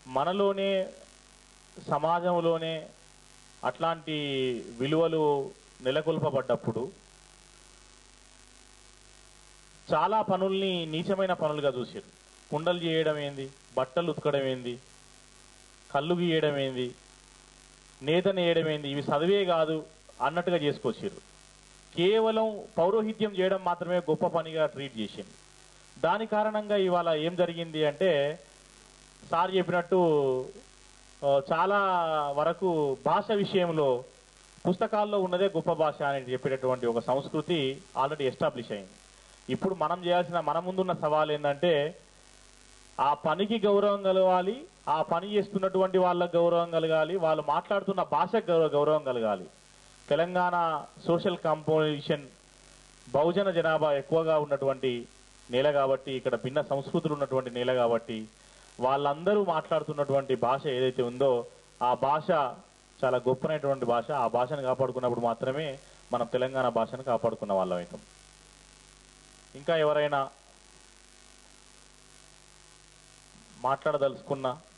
మనలోనే సమాజంలోనే అట్లాంటి విలువలు నెలకొల్పబడ్డప్పుడు చాలా పనుల్ని నీచమైన పనులుగా చూసారు కుండలు చేయడం ఏంది బట్టలు ఉతకడం ఏంది కళ్ళు గీయడం ఏంది నేత నేయడం ఏంది ఇవి చదివే కాదు అన్నట్టుగా చేసుకొచ్చారు కేవలం పౌరోహిత్యం చేయడం మాత్రమే గొప్ప పనిగా ట్రీట్ చేసింది దాని కారణంగా ఇవాళ ఏం జరిగింది అంటే సార్ చెప్పినట్టు ఆ, చాలా వరకు భాష విషయంలో పుస్తకాల్లో ఉన్నదే గొప్ప భాష అని చెప్పేటటువంటి ఒక సంస్కృతి ఆల్రెడీ ఎస్టాబ్లిష్ అయింది ఇప్పుడు మనం చేయాల్సిన మన ముందున్న సవాల్ ఏంటంటే ఆ పనికి గౌరవం కలగాలి ఆ పని చేస్తున్నటువంటి వాళ్ళకి గౌరవం కలగాలి వాళ్ళు మాట్లాడుతున్న భాషకు గౌరవ గౌరవం కలగాలి తెలంగాణ సోషల్ కాంపోజిషన్ బహుజన జనాభా ఎక్కువగా ఉన్నటువంటి నేల కాబట్టి ఇక్కడ భిన్న సంస్కృతులు ఉన్నటువంటి నేల కాబట్టి వాళ్ళందరూ మాట్లాడుతున్నటువంటి భాష ఏదైతే ఉందో ఆ భాష చాలా గొప్పనైనటువంటి భాష ఆ భాషను కాపాడుకున్నప్పుడు మాత్రమే మనం తెలంగాణ భాషను కాపాడుకున్న వాళ్ళం అవుతాం ఇంకా ఎవరైనా మాట్లాడదలుచుకున్నా